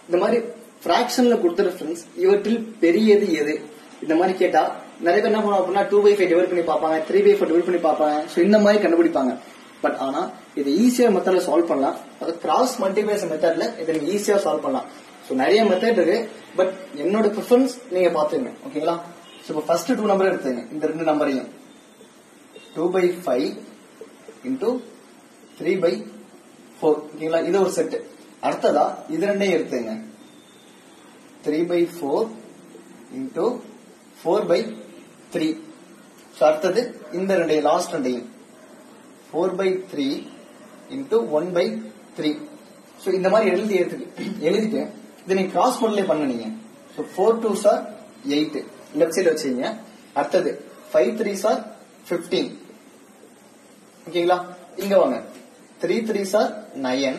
இந்த மாதிரி பிராக்ஷன்ல கொடுத்துரு ஃப்ரெண்ட்ஸ் இவற்றில் பெரியது எது இந்த மாதிரி கேட்டா நிறைய பேர் என்ன பண்ணுவாங்க அப்படின்னா டூ பை ஃபைவ் டிவைட் பண்ணி பார்ப்பாங்க த்ரீ பை ஃபோர் டிவைட் பண்ணி பார்ப்பாங்க ஸோ இந்த மாதிரி கண்டுபிடிப்பாங்க பட் ஆனா இது ஈஸியா மெத்தட்ல சால்வ் பண்ணலாம் அது கிராஸ் மல்டிபிளேஷன் மெத்தட்ல இதை நீங்க ஈஸியா சால்வ் பண்ணலாம் ஸோ நிறைய மெத்தட் இருக்கு பட் என்னோட ப்ரிஃபரன்ஸ் நீங்க பாத்துங்க ஓகேங்களா ஸோ இப்போ ஃபர்ஸ்ட் டூ நம்பர் எடுத்துங்க இந்த ரெண்டு நம்பரையும் two by five into three by four ஓகேங்களா இது ஒரு செட் அடுத்ததா இது ரெண்டையும் எடுத்துங்க three by four into four by three so அடுத்தது இந்த ரெண்டையும் லாஸ்ட் ரெண்டையும் four by three into one by three so இந்த மாதிரி எழுதி எடுத்துட்டு எழுதிட்டு இதை நீங்க கிராஸ் மல்டிப்ளை பண்ணுனீங்க so four twos are eight left side வச்சீங்க அடுத்தது ஃபைவ் த்ரீ சார் ஃபிஃப்டீன் ஓகேங்களா இங்க வாங்க three threes are nine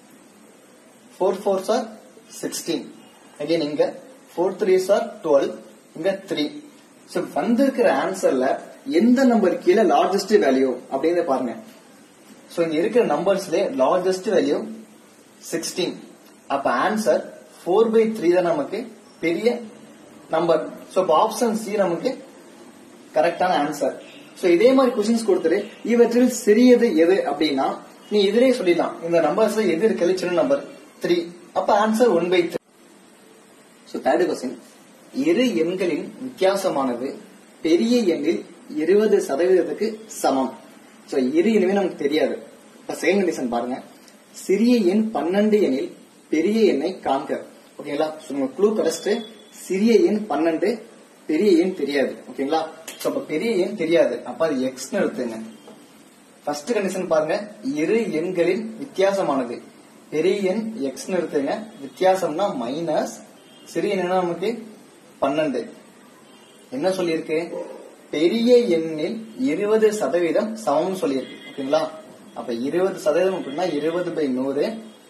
four fours are sixteen again இங்க ஃபோர் த்ரீ சார் டுவெல் இங்க த்ரீ ஸோ வந்திருக்கிற ஆன்சர்ல எந்த நம்பர் கீழே லார்ஜஸ்ட் வேல்யூ அப்படின்னு பாருங்க ஸோ இங்க இருக்கிற நம்பர்ஸ்ல லார்ஜஸ்ட் வேல்யூ சிக்ஸ்டீன் அப்ப ஆன்சர் ஃபோர் பை த்ரீ தான் நமக்கு பெரிய நம்பர் ஸோ அப்போ ஆப்ஷன் சி நமக்கு கரெக்டான ஆன்சர் சோ இதே மாதிரி கொஸ்டின்ஸ் கொடுத்துரு இவற்றில் சிறியது எது அப்படின்னா நீ இதிலே சொல்லிடலாம் இந்த நம்பர்ஸ் எது இருக்கிறது சின்ன நம்பர் த்ரீ அப்ப answer one by three so third question இரு எண்களின் வித்தியாசமானது பெரிய எண்ணில் இருபது சதவீதத்துக்கு சமம் ஸோ இரு எண்ணுமே நமக்கு தெரியாது இப்ப செகண்ட் கண்டிஷன் பாருங்க சிறிய எண் பன்னெண்டு எண்ணில் பெரிய எண்ணை காண்க ஓகேங்களா ஸோ நம்ம க்ளூ கிடைச்சிட்டு சிறிய எண் பன்னெண்டு பெரிய எண் தெரியாது ஓகேங்களா ஸோ அப்ப பெரிய எண் தெரியாது அப்ப அது எக்ஸ்னு எடுத்துங்க ஃபர்ஸ்ட் கண்டிஷன் பாருங்க இரு எண்களின் வித்தியாசமானது பெரிய எண் எக்ஸ்னு எடுத்துங்க வித்தியாசம்னா மைனஸ் சிறிய எண்ணா நமக்கு பன்னெண்டு என்ன சொல்லியிருக்கு பெரிய எண்ணில் இருபது சதவீதம் சமம் சொல்லியிருக்கு ஓகேங்களா அப்ப இருபது சதவீதம் அப்படின்னா இருபது பை நூறு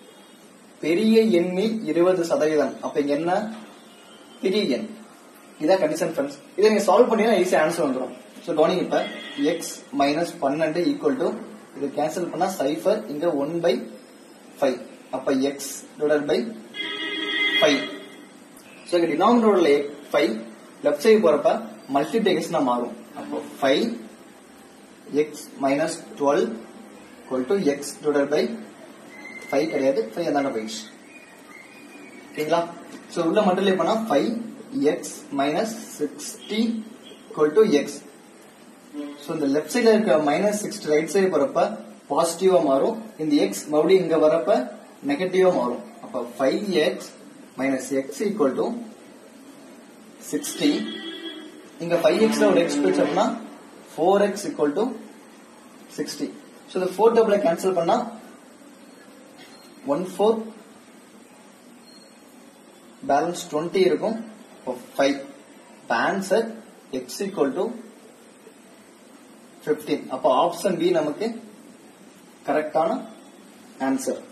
பெரிய எண்ணில் இருபது சதவீதம் அப்ப இங்க என்ன பெரிய எண் இதான் கண்டிஷன் ஃப்ரெண்ட்ஸ் இதை நீங்க சால்வ் பண்ணீங்கன்னா ஈஸியா ஆன்சர் வந்துடும் ஸோ கவனிங்க இப்ப எக்ஸ் மைனஸ் பன்னெண்டு ஈக்குவல் டு இது கேன்சல் பண்ணா சைஃபர் இங்க ஒன் பை ஃபைவ் அப்ப x divide by five so இங்க டினாமினேட்டர்ல ஃபைவ் லெஃப்ட் சைடு போறப்ப மல்டிபிளிகேஷனா மாறும் அப்போ five x minus twelve equal to x divide by five கிடையாது ஃபைவ் அந்தாண்ட போயிடுச்சு ஓகேங்களா ஸோ உள்ள மல்டிப்ளை பண்ணா five x minus sixty equal to x so இந்த லெஃப்ட் சைடுல இருக்க மைனஸ் சிக்ஸ்டி ரைட் சைடு போறப்ப பாசிட்டிவா மாறும் இந்த எக்ஸ் மறுபடியும் இங்க வரப்ப நெகட்டிவா மாறும் அப்ப five x minus x equal to sixty இங்க ஃபைவ் எக்ஸ்ல ஒரு எக்ஸ் போயிடுச்சு அப்படின்னா four x equal to sixty so இந்த ஃபோர் டபுளை கேன்சல் பண்ணா ஒன் ஃபோர் பேலன்ஸ் டுவெண்ட்டி இருக்கும் five answer x equal to fifteen அப்போ ஆப்ஷன் பி நமக்கு கரெக்டான ஆன்சர்